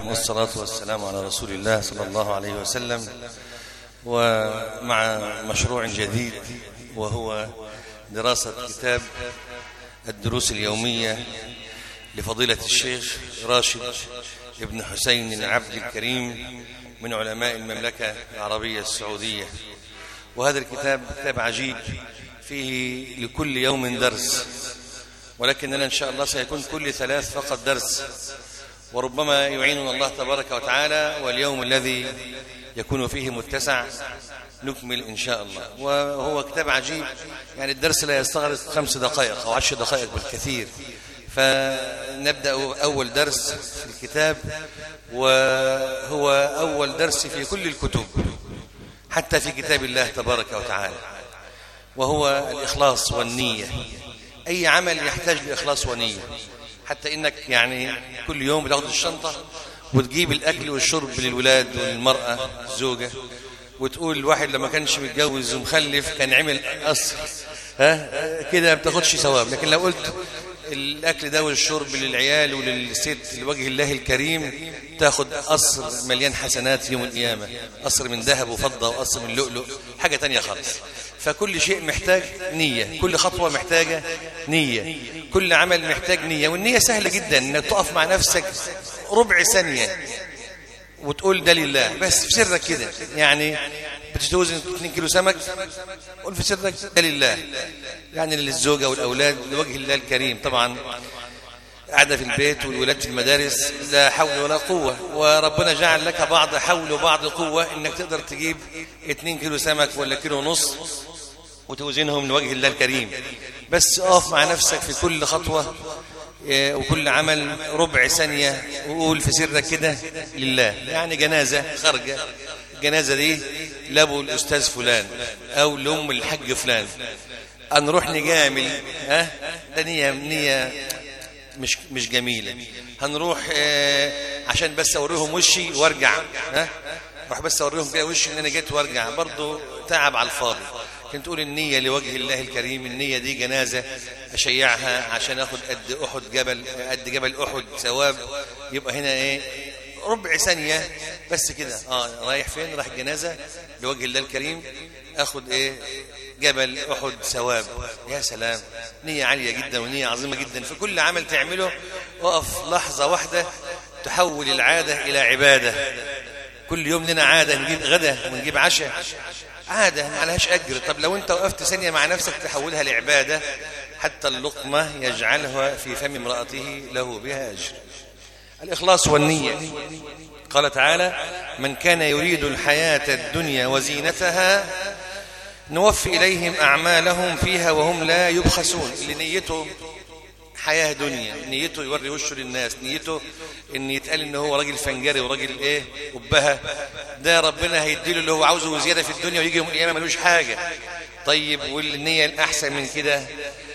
الله والصلاة والسلام على رسول الله صلى الله عليه وسلم ومع مشروع جديد وهو دراسة كتاب الدروس اليومية لفضيلة الشيخ راشد ابن حسين العبد الكريم من علماء المملكة العربية السعودية وهذا الكتاب كتاب عجيب فيه لكل يوم درس ولكننا إن شاء الله سيكون كل ثلاث فقط درس وربما يعيننا الله تبارك وتعالى واليوم الذي يكون فيه متسع نكمل إن شاء الله وهو كتاب عجيب يعني الدرس لا يستغرق خمس دقائق أو عشر دقائق بالكثير فنبدأ أول درس في الكتاب وهو أول درس في كل الكتب حتى في كتاب الله تبارك وتعالى وهو الإخلاص والنية أي عمل يحتاج لإخلاص ونية حتى إنك يعني كل يوم بتاخد الشنطة وتجيب الأكل والشرب للولاد والمرأة الزوجة وتقول الواحد لما كانش متجوز ومخلف كان عمل قصر ها كده ما بتاخدش ثواب لكن لو قلت الأكل ده والشرب للعيال وللست لوجه الله الكريم تاخد قصر مليان حسنات يوم القيامة قصر من ذهب وفضة وقصر من لؤلؤ حاجة تانية خالص فكل شيء محتاج نية كل خطوة محتاجة نية كل عمل محتاج نية والنية سهلة جدا انك تقف مع نفسك ربع ثانية وتقول ده لله بس في سرك كده يعني بتتوزن 2 كيلو سمك قول في سرك ده لله يعني للزوجة والأولاد لوجه الله الكريم طبعا قاعدة في البيت والولاد في المدارس لا حول ولا قوة وربنا جعل لك بعض حول وبعض قوة انك تقدر تجيب 2 كيلو سمك ولا كيلو ونص وتوزنهم لوجه الله الكريم بس اقف مع نفسك في كل خطوة وكل عمل ربع ثانية وقول في سرك كده لله يعني جنازة خارجة الجنازة دي لابو الأستاذ فلان أو لأم الحج فلان هنروح نجامل ها ده نية نية مش مش جميلة هنروح آه عشان بس أوريهم وشي وارجع ها روح بس أوريهم كده وشي إن أنا جيت وارجع برضه تعب على الفاضي كنت تقول النية لوجه الله الكريم النية دي جنازة أشيعها عشان أخد قد أحد جبل قد جبل أحد ثواب يبقى هنا إيه ربع ثانية بس كده آه رايح فين رايح جنازة لوجه الله الكريم أخد إيه جبل أحد ثواب يا سلام نية عالية جدا ونية عظيمة جدا في كل عمل تعمله وقف لحظة واحدة تحول العادة إلى عبادة كل يوم لنا عادة نجيب غدا ونجيب عشاء عادة ما لهاش أجر طب لو أنت وقفت ثانية مع نفسك تحولها لعبادة حتى اللقمة يجعلها في فم امرأته له بها أجر الإخلاص والنية قال تعالى من كان يريد الحياة الدنيا وزينتها نوفي إليهم أعمالهم فيها وهم لا يبخسون اللي نيته حياة دنيا نيته يوري وشه للناس نيته ان يتقال ان هو راجل فنجري وراجل ايه وبها ده ربنا هيديله اللي هو عاوزه زيادة في الدنيا ويجي يوم القيامة ملوش حاجة طيب والنية الأحسن من كده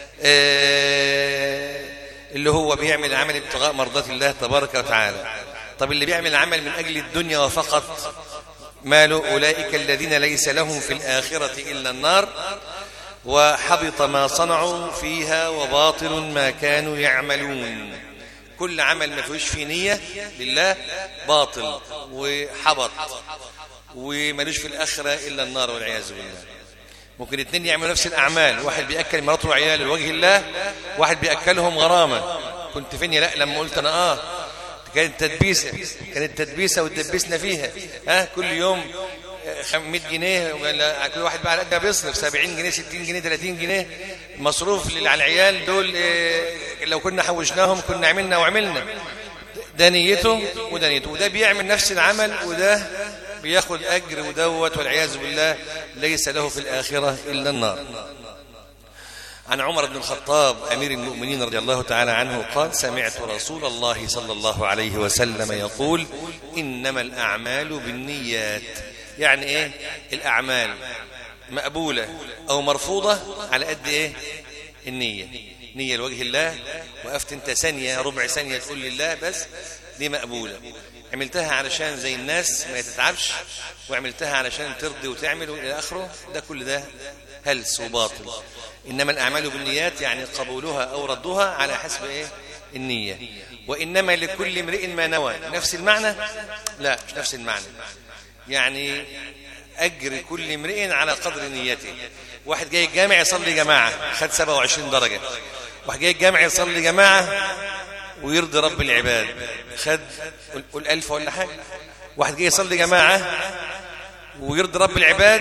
آه اللي هو بيعمل عمل ابتغاء مرضات الله تبارك وتعالى طب اللي بيعمل عمل من أجل الدنيا وفقط ماله أولئك الذين ليس لهم في الآخرة إلا النار وحبط ما صنعوا فيها وباطل ما كانوا يعملون كل عمل ما فيهوش فيه نية لله باطل وحبط وملوش في الآخرة إلا النار والعياذ بالله ممكن اتنين يعملوا نفس الأعمال واحد بيأكل مراته وعياله لوجه الله واحد بيأكلهم غرامة كنت فين لا لما قلت أنا آه كانت تدبيسة كانت تدبيسة وتدبسنا فيها ها كل يوم 100 جنيه ولا كل واحد بقى على قد بيصرف 70 جنيه 60 جنيه 30 جنيه مصروف على العيال دول لو كنا حوشناهم كنا عملنا وعملنا ده نيته وده نيته وده بيعمل نفس العمل وده بياخد أجر ودوت والعياذ بالله ليس له في الآخرة إلا النار عن عمر بن الخطاب أمير المؤمنين رضي الله تعالى عنه قال سمعت رسول الله صلى الله عليه وسلم يقول إنما الأعمال بالنيات يعني إيه الأعمال مقبولة أو مرفوضة على قد إيه النية نية لوجه الله وقفت انت ثانية ربع ثانية تقول لله بس دي مقبولة عملتها علشان زي الناس ما تتعبش وعملتها علشان ترضي وتعمل إلى آخره ده كل ده هلس وباطل إنما الأعمال بالنيات يعني قبولها أو ردها على حسب إيه النية وإنما لكل امرئ ما نوى نفس المعنى لا مش نفس المعنى يعني أجر كل امرئ على قدر نيته واحد جاي الجامع يصلي جماعة خد 27 درجة واحد جاي الجامع يصلي جماعة ويرضي رب العباد خد قول- قول ألف ولا حاجة واحد جاي يصلي جماعة ويرضي رب العباد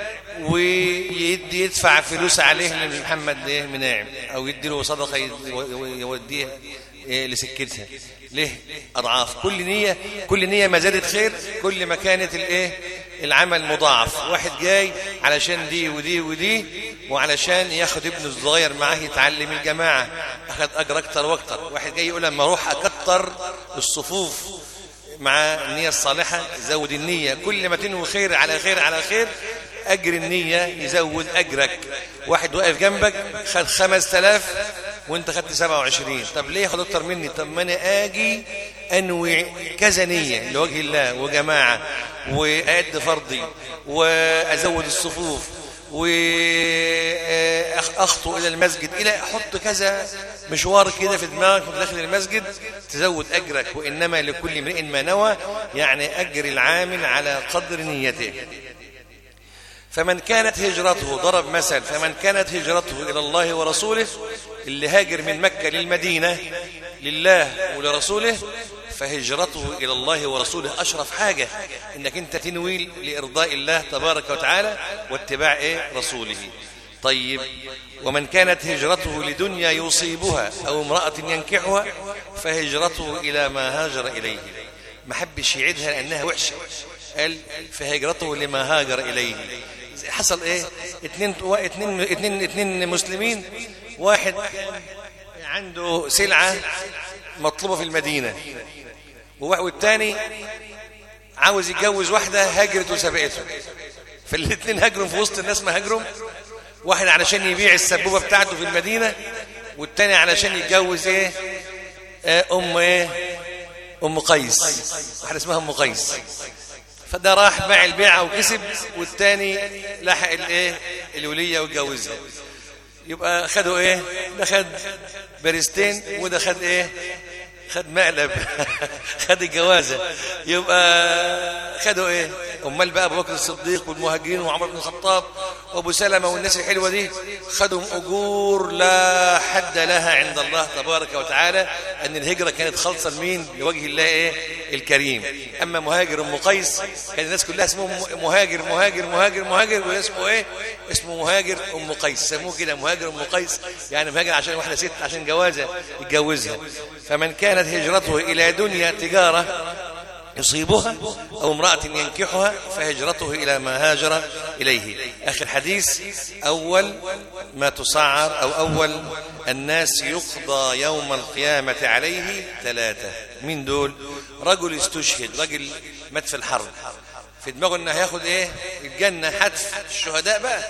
ويدي يدفع فلوس عليه لمحمد ايه مناعم او يدي له صدقه يد- يوديها إيه لسكتها ليه اضعاف كل نيه كل نيه ما زادت خير كل ما كانت الايه العمل مضاعف واحد جاي علشان دي ودي ودي وعلشان ياخد ابنه الصغير معاه يتعلم الجماعه اخذ اجر اكتر واكتر واحد جاي يقول لما اروح اكتر الصفوف مع النية الصالحة زود النية كل ما تنوي خير على خير على خير أجر النية يزود أجرك واحد واقف جنبك خد خمس تلاف وانت خدت سبعة وعشرين طب ليه خد أكتر مني طب ما أنا آجي أنوي كذا نية لوجه الله وجماعة وأد فرضي وأزود الصفوف وأخطو إلى المسجد إلى أحط كذا مشوار كده في دماغك في داخل المسجد تزود أجرك وإنما لكل امرئ ما نوى يعني أجر العامل على قدر نيته فمن كانت هجرته ضرب مثل فمن كانت هجرته إلى الله ورسوله اللي هاجر من مكة للمدينة لله ولرسوله فهجرته إلى الله ورسوله أشرف حاجة إنك أنت تنوي لإرضاء الله تبارك وتعالى واتباع إيه رسوله طيب ومن كانت هجرته لدنيا يصيبها أو امرأة ينكحها فهجرته إلى ما هاجر إليه ما حبش يعيدها لأنها وحشة قال فهجرته لما هاجر إليه حصل ايه اتنين اتنين اتنين اتنين مسلمين واحد عنده سلعة مطلوبة في المدينة والتاني عاوز يتجوز واحدة هاجرت وسبقته فالاثنين هاجروا في وسط الناس ما هاجروا واحد علشان يبيع السبوبة بتاعته في المدينة والتاني علشان يتجوز ايه آه ام ايه ام قيس واحدة اسمها ام قيس فده راح باع البيعة وكسب والتاني لحق الايه الولية واتجوزها يبقى خدوا ايه ده خد بارستين وده خد ايه خد مقلب خد الجوازة يبقى خدوا ايه امال بقى ابو بكر الصديق والمهاجرين وعمر بن الخطاب وابو سلمة والناس الحلوة دي خدهم اجور لا حد لها عند الله تبارك وتعالى ان الهجرة كانت خالصة لمين لوجه الله ايه الكريم اما مهاجر ام قيس كان الناس كلها اسمهم مهاجر مهاجر مهاجر مهاجر واسمه ايه اسمه مهاجر ام قيس سموه كده مهاجر ام قيس يعني مهاجر عشان واحده ست عشان جوازه يتجوزها فمن كانت هجرته الى دنيا تجاره يصيبها أو امرأة ينكحها فهجرته إلى ما هاجر إليه آخر حديث أول ما تسعر أو أول الناس يقضى يوم القيامة عليه ثلاثة من دول رجل استشهد رجل مات في الحرب في دماغه انه هياخد ايه الجنة حتف الشهداء بقى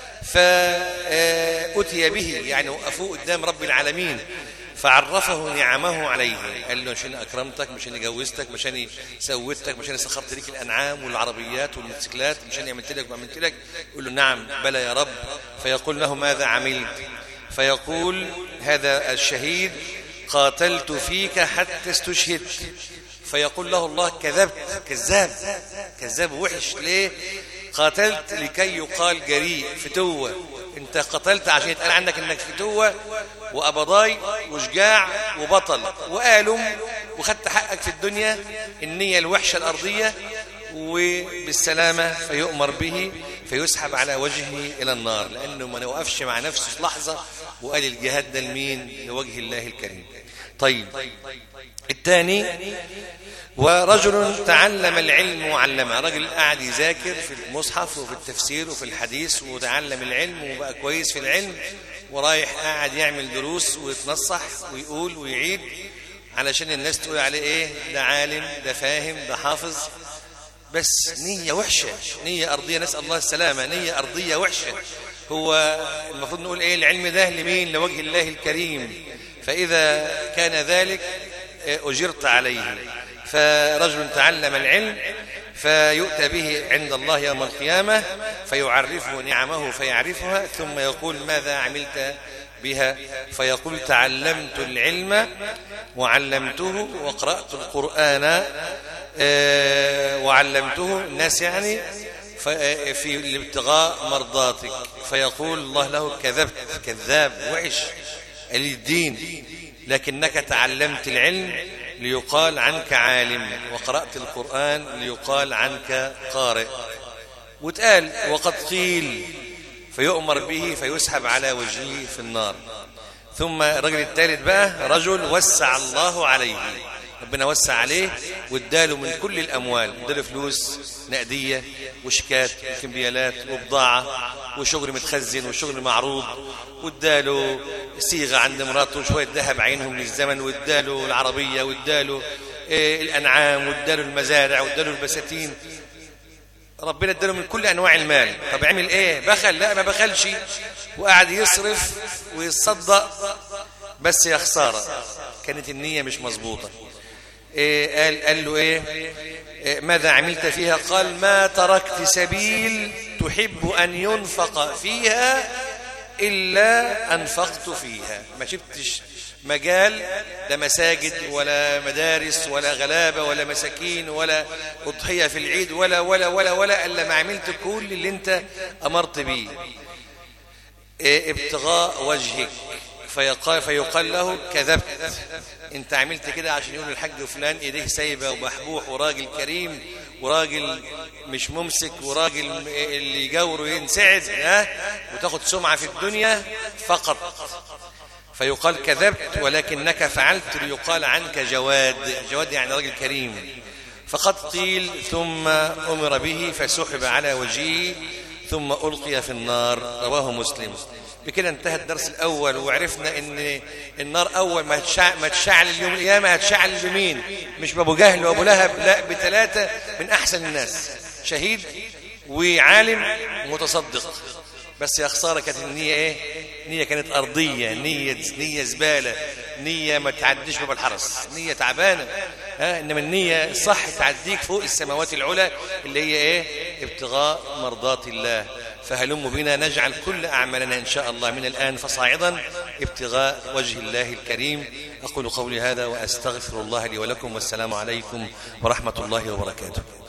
فأتي به يعني وقفوه قدام رب العالمين فعرفه نعمه عليه قال له مش انا اكرمتك مش انا جوزتك مش انا سويتك مش انا سخرت لك الانعام والعربيات والموتوسيكلات مش انا عملت لك وعملت لك يقول له نعم بلى يا رب فيقول له ماذا عملت فيقول هذا الشهيد قاتلت فيك حتى استشهدت فيقول له الله كذبت كذاب كذاب وحش ليه قاتلت لكي يقال جريء فتوة انت قتلت عشان يتقال عنك انك فتوة وأبضاي وشجاع وبطل وآلم وخدت حقك في الدنيا النية الوحشة الأرضية وبالسلامة فيؤمر به فيسحب على وجهه إلى النار لأنه ما نوقفش مع نفسه لحظة وقال الجهاد ده لمين لوجه الله الكريم طيب الثاني ورجل تعلم العلم وعلمه رجل قاعد يذاكر في المصحف وفي التفسير وفي الحديث وتعلم العلم وبقى كويس في العلم ورايح قاعد يعمل دروس ويتنصح ويقول ويعيد علشان الناس تقول عليه ايه ده عالم ده فاهم ده حافظ بس نية وحشة نية أرضية نسأل الله السلامة نية أرضية وحشة هو المفروض نقول ايه العلم ده لمين لوجه الله الكريم فإذا كان ذلك أجرت عليه فرجل تعلم العلم فيؤتى به عند الله يوم القيامة فيعرفه نعمه فيعرفها ثم يقول ماذا عملت بها فيقول تعلمت العلم وعلمته وقرأت القرآن آه، وعلمته الناس يعني ف- آه، في الابتغاء مرضاتك فيقول الله له كذبت كذاب وعش قليل الدين لكنك تعلمت العلم ليقال عنك عالم وقرأت القرآن ليقال عنك قارئ وتقال وقد قيل فيؤمر به فيسحب على وجهه في النار ثم الرجل الثالث بقى رجل وسع الله عليه ربنا وسع عليه واداله من كل الاموال اداله فلوس نقديه وشيكات وكمبيالات وبضاعه وشغل متخزن وشغل معروض واداله صيغه عند مراته وشويه ذهب عينهم من الزمن واداله العربيه واداله إيه الانعام واداله المزارع واداله البساتين ربنا اداله من كل انواع المال طب عمل ايه بخل لا ما بخلش وقعد يصرف ويتصدق بس يا خساره كانت النيه مش مظبوطه إيه قال قال له ايه إيه ماذا عملت فيها قال ما تركت سبيل تحب ان ينفق فيها الا انفقت فيها ما شفتش مجال لا مساجد ولا مدارس ولا غلابة ولا مساكين ولا أضحية في العيد ولا ولا ولا ولا إلا ما عملت كل اللي أنت أمرت به إيه ابتغاء وجهك فيقال, فيقال له كذبت انت عملت كده عشان يقول الحاج فلان ايديه سايبه ومحبوح وراجل كريم وراجل مش ممسك وراجل اللي يجاوره ينسعد ها وتاخد سمعه في الدنيا فقط فيقال كذبت ولكنك فعلت ليقال عنك جواد جواد يعني راجل كريم فقد قيل ثم أمر به فسحب على وجهه ثم ألقي في النار رواه مسلم بكده انتهى الدرس الأول وعرفنا ان النار أول ما هتشعل, ما تشعل اليوم القيامة هتشعل بمين مش بأبو جهل وأبو لهب لا بثلاثة من أحسن الناس شهيد وعالم ومتصدق بس يا خساره كانت النيه ايه نيه كانت ارضيه نيه نيه زباله نيه ما تعديش باب الحرس نيه تعبانه ها انما النيه الصح تعديك فوق السماوات العلى اللي هي ايه ابتغاء مرضات الله فهلم بنا نجعل كل اعمالنا ان شاء الله من الان فصاعدا ابتغاء وجه الله الكريم اقول قولي هذا واستغفر الله لي ولكم والسلام عليكم ورحمه الله وبركاته